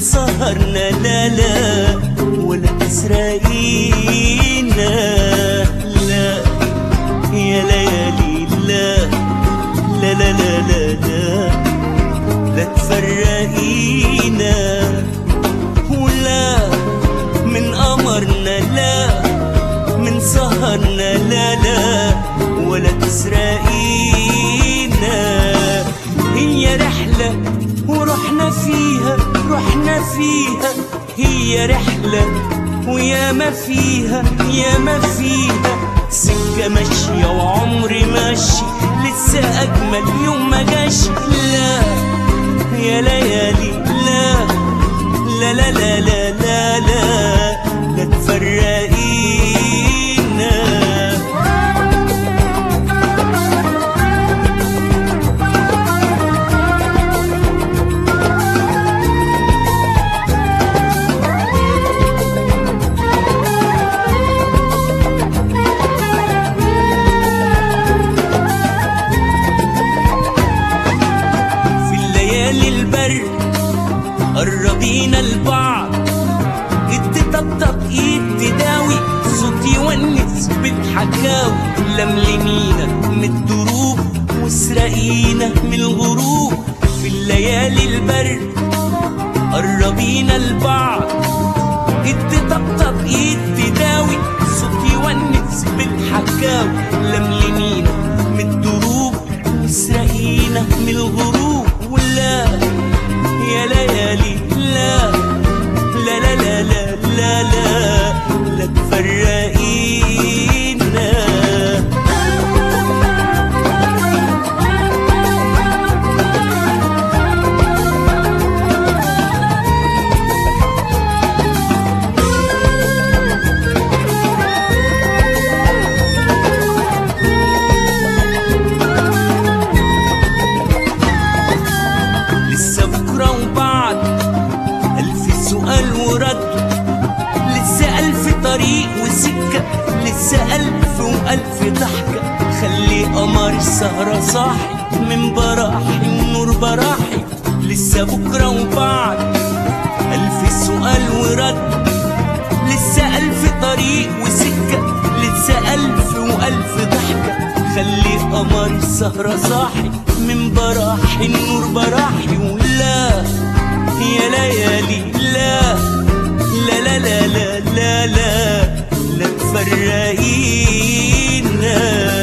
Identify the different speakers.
Speaker 1: سهرنا لا لا ولا تسرقينا لا يا ليالي لا لا لا لا لا لا لا تفرقينا ولا من قمرنا لا من سهرنا لا لا ولا تسرقينا هي رحلة ورحنا فيها رحنا فيها هي رحلة ويا ما فيها يا ما فيها سكة ماشية وعمري ماشي لسه أجمل يوم ما جاش لا يا ليالي لا لا لا لا لا لا لا لا تفرقينا في الليالي البرد قربينا لبعض ايد تطبطب ايد تداوي صوت يونس بالحكاوي لملمينا من الدروب واسرقينا من الغروب في الليالي البرد قربينا لبعض ايد تطبطب ايد تداوي صوت يونس بالحكاوي لملمينا من الدروب واسرقينا من الغروب ولا يا ليالي لا لا لا لا لا لا لا لا تفرقينا لسه بكرة وبعد ألف سؤال ورد لسه ألف طريق وسكة لسه ألف وألف ضحكة خلي قمر السهرة صاحي من براحي النور براحي لسه بكرة وبعد ألف سؤال ورد لسه ألف طريق وسكة لسه ألف وألف ضحكة خلي قمر السهرة صاحي من براحي النور براحي ولا يا ليالي لا لا لا لا لا لا لا لا تفرقينا